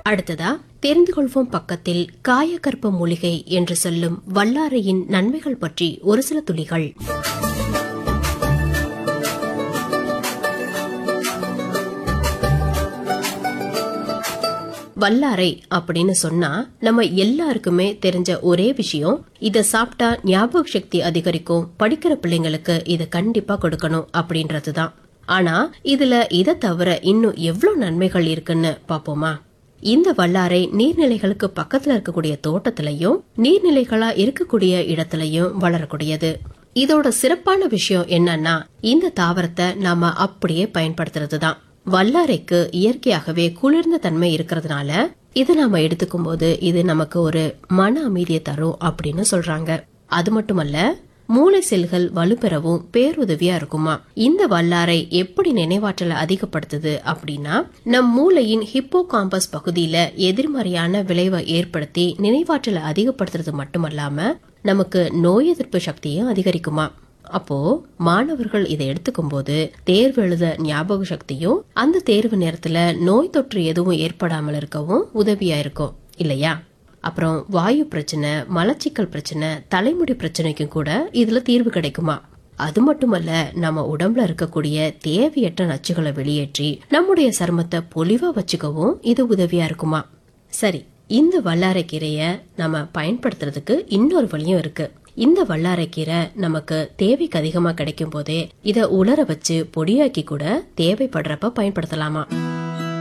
அடுத்ததா தெரிந்து கொள்வோம் பக்கத்தில் காயகற்ப மூலிகை என்று சொல்லும் வல்லாரையின் நன்மைகள் பற்றி ஒரு சில துளிகள் வல்லாரை அப்படின்னு சொன்னா நம்ம எல்லாருக்குமே தெரிஞ்ச ஒரே விஷயம் இத சாப்பிட்டா ஞாபக சக்தி அதிகரிக்கும் படிக்கிற பிள்ளைங்களுக்கு இத கண்டிப்பா கொடுக்கணும் அப்படின்றதுதான் ஆனா இதுல இத தவிர இன்னும் எவ்வளவு நன்மைகள் இருக்குன்னு பாப்போமா இந்த வல்லாரை நீர்நிலைகளுக்கு பக்கத்துல இருக்கக்கூடிய தோட்டத்திலையும் நீர்நிலைகளா இருக்கக்கூடிய இடத்துலயும் வளரக்கூடியது இதோட சிறப்பான விஷயம் என்னன்னா இந்த தாவரத்தை நாம அப்படியே பயன்படுத்துறதுதான் வல்லாரைக்கு இயற்கையாகவே குளிர்ந்த தன்மை இருக்கிறதுனால இதை நாம எடுத்துக்கும் போது இது நமக்கு ஒரு மன அமைதியை தரும் அப்படின்னு சொல்றாங்க அது மட்டுமல்ல மூளை செல்கள் வலுப்பெறவும் பேருதவியா இருக்குமா இந்த வல்லாரை எப்படி நினைவாற்றலை அதிகப்படுத்துது அப்படின்னா நம் மூளையின் ஹிப்போ காம்பஸ் பகுதியில எதிர்மறையான விளைவை ஏற்படுத்தி நினைவாற்றலை அதிகப்படுத்துறது மட்டுமல்லாம நமக்கு நோய் எதிர்ப்பு சக்தியும் அதிகரிக்குமா அப்போ மாணவர்கள் இதை எடுத்துக்கும் போது தேர்வு எழுத ஞாபக சக்தியும் அந்த தேர்வு நேரத்துல நோய் தொற்று எதுவும் ஏற்படாமல் இருக்கவும் உதவியா இருக்கும் இல்லையா அப்புறம் வாயு பிரச்சனை மலச்சிக்கல் பிரச்சனை தலைமுடி பிரச்சனைக்கும் கூட இதுல தீர்வு கிடைக்குமா அது மட்டுமல்ல நம்ம உடம்புல இருக்கக்கூடிய தேவையற்ற நச்சுகளை வெளியேற்றி நம்முடைய சருமத்தை பொலிவா வச்சுக்கவும் இது உதவியா இருக்குமா சரி இந்த வல்லாரைக்கீரைய நம்ம பயன்படுத்துறதுக்கு இன்னொரு வழியும் இருக்கு இந்த வல்லாரைக்கீரை நமக்கு தேவைக்கு அதிகமா கிடைக்கும் போதே இத உலர வச்சு பொடியாக்கி கூட தேவைப்படுறப்ப பயன்படுத்தலாமா